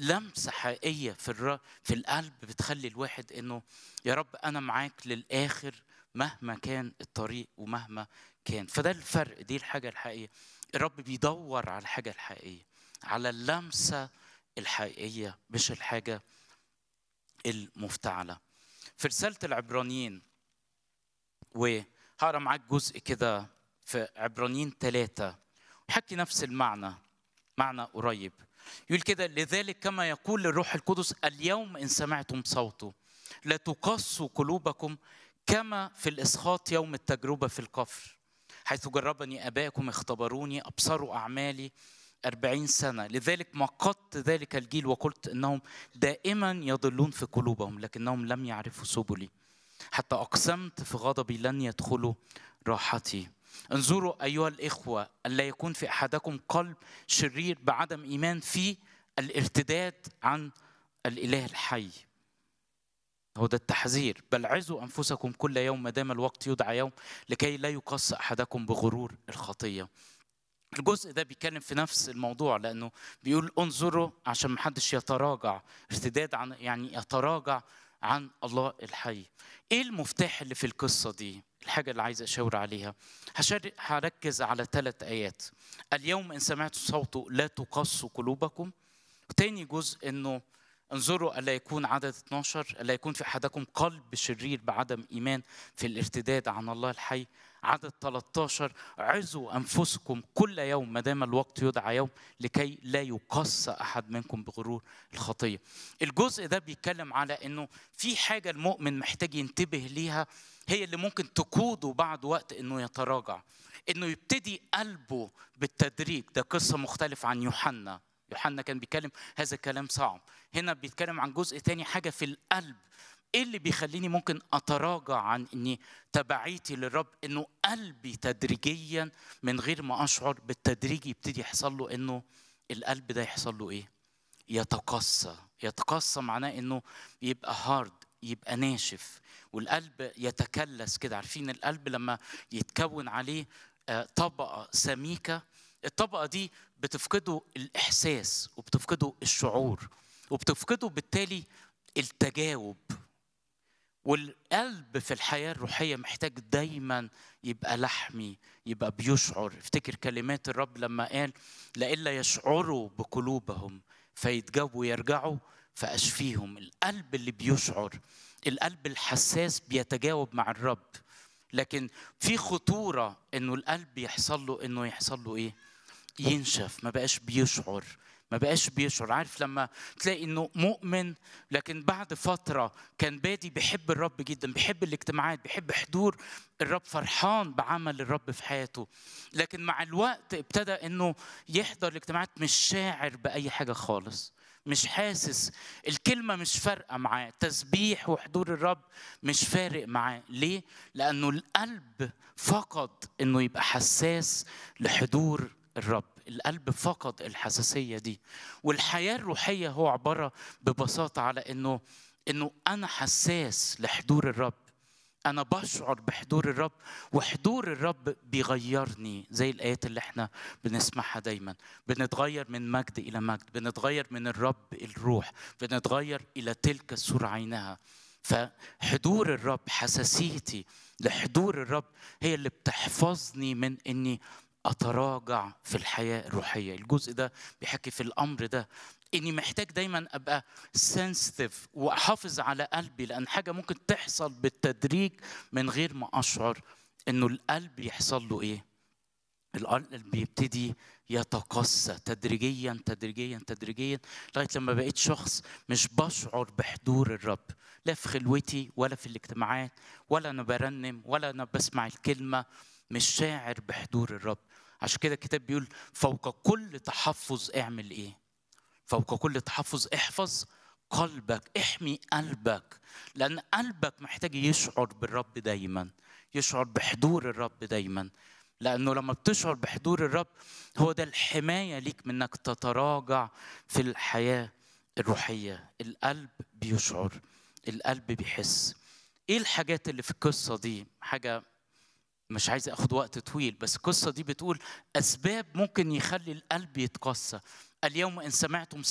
لمسه حقيقيه في الر... في القلب بتخلي الواحد انه يا رب انا معاك للاخر مهما كان الطريق ومهما كان فده الفرق دي الحاجه الحقيقيه الرب بيدور على الحاجه الحقيقيه على اللمسه الحقيقيه مش الحاجه المفتعله في رساله العبرانيين وهقرا معاك جزء كده في عبرانيين ثلاثة يحكي نفس المعنى معنى قريب يقول كده لذلك كما يقول للروح القدس اليوم إن سمعتم صوته لا تقصوا قلوبكم كما في الإسخاط يوم التجربة في القفر حيث جربني أبائكم اختبروني أبصروا أعمالي أربعين سنة لذلك مقدت ذلك الجيل وقلت إنهم دائما يضلون في قلوبهم لكنهم لم يعرفوا سبلي حتى أقسمت في غضبي لن يدخلوا راحتي انظروا أيها الإخوة ألا يكون في أحدكم قلب شرير بعدم إيمان في الارتداد عن الإله الحي هو ده التحذير بل عزوا أنفسكم كل يوم ما دام الوقت يدعى يوم لكي لا يقص أحدكم بغرور الخطية الجزء ده بيتكلم في نفس الموضوع لأنه بيقول انظروا عشان محدش يتراجع ارتداد عن يعني يتراجع عن الله الحي ايه المفتاح اللي في القصه دي الحاجه اللي عايز اشاور عليها هركز على ثلاث ايات اليوم ان سمعت صوته لا تقصوا قلوبكم تاني جزء انه انظروا الا يكون عدد 12 الا يكون في احدكم قلب شرير بعدم ايمان في الارتداد عن الله الحي عدد 13 عزوا انفسكم كل يوم ما دام الوقت يدعى يوم لكي لا يقص احد منكم بغرور الخطيه. الجزء ده بيتكلم على انه في حاجه المؤمن محتاج ينتبه ليها هي اللي ممكن تقوده بعد وقت انه يتراجع. انه يبتدي قلبه بالتدريج ده قصه مختلفه عن يوحنا. يوحنا كان بيتكلم هذا كلام صعب. هنا بيتكلم عن جزء تاني حاجه في القلب ايه اللي بيخليني ممكن اتراجع عن اني تبعيتي للرب انه قلبي تدريجيا من غير ما اشعر بالتدريج يبتدي يحصل له انه القلب ده يحصل له ايه يتقصى يتقصى معناه انه يبقى هارد يبقى ناشف والقلب يتكلس كده عارفين القلب لما يتكون عليه طبقه سميكه الطبقه دي بتفقده الاحساس وبتفقده الشعور وبتفقده بالتالي التجاوب والقلب في الحياة الروحية محتاج دايما يبقى لحمي يبقى بيشعر افتكر كلمات الرب لما قال لئلا يشعروا بقلوبهم فيتجاوبوا يرجعوا فأشفيهم القلب اللي بيشعر القلب الحساس بيتجاوب مع الرب لكن في خطورة انه القلب يحصل له انه يحصل له ايه ينشف ما بقاش بيشعر ما بقاش بيشعر عارف لما تلاقي انه مؤمن لكن بعد فتره كان بادي بيحب الرب جدا بيحب الاجتماعات بيحب حضور الرب فرحان بعمل الرب في حياته لكن مع الوقت ابتدى انه يحضر الاجتماعات مش شاعر باي حاجه خالص مش حاسس الكلمة مش فارقة معاه تسبيح وحضور الرب مش فارق معاه ليه؟ لأنه القلب فقد أنه يبقى حساس لحضور الرب القلب فقد الحساسيه دي والحياه الروحيه هو عباره ببساطه على انه انه انا حساس لحضور الرب انا بشعر بحضور الرب وحضور الرب بيغيرني زي الايات اللي احنا بنسمعها دايما بنتغير من مجد الى مجد بنتغير من الرب الروح بنتغير الى تلك الصوره عينها فحضور الرب حساسيتي لحضور الرب هي اللي بتحفظني من اني اتراجع في الحياه الروحيه الجزء ده بيحكي في الامر ده اني محتاج دايما ابقى سنسيتيف واحافظ على قلبي لان حاجه ممكن تحصل بالتدريج من غير ما اشعر انه القلب يحصل له ايه القلب بيبتدي يتقسى تدريجيا تدريجيا تدريجيا لغايه لما بقيت شخص مش بشعر بحضور الرب لا في خلوتي ولا في الاجتماعات ولا انا برنم ولا انا بسمع الكلمه مش شاعر بحضور الرب عشان كده الكتاب بيقول فوق كل تحفظ اعمل ايه فوق كل تحفظ احفظ قلبك احمي قلبك لان قلبك محتاج يشعر بالرب دايما يشعر بحضور الرب دايما لانه لما بتشعر بحضور الرب هو ده الحمايه ليك من انك تتراجع في الحياه الروحيه القلب بيشعر القلب بيحس ايه الحاجات اللي في القصه دي حاجه مش عايز اخد وقت طويل بس القصه دي بتقول اسباب ممكن يخلي القلب يتقسى اليوم ان سمعتم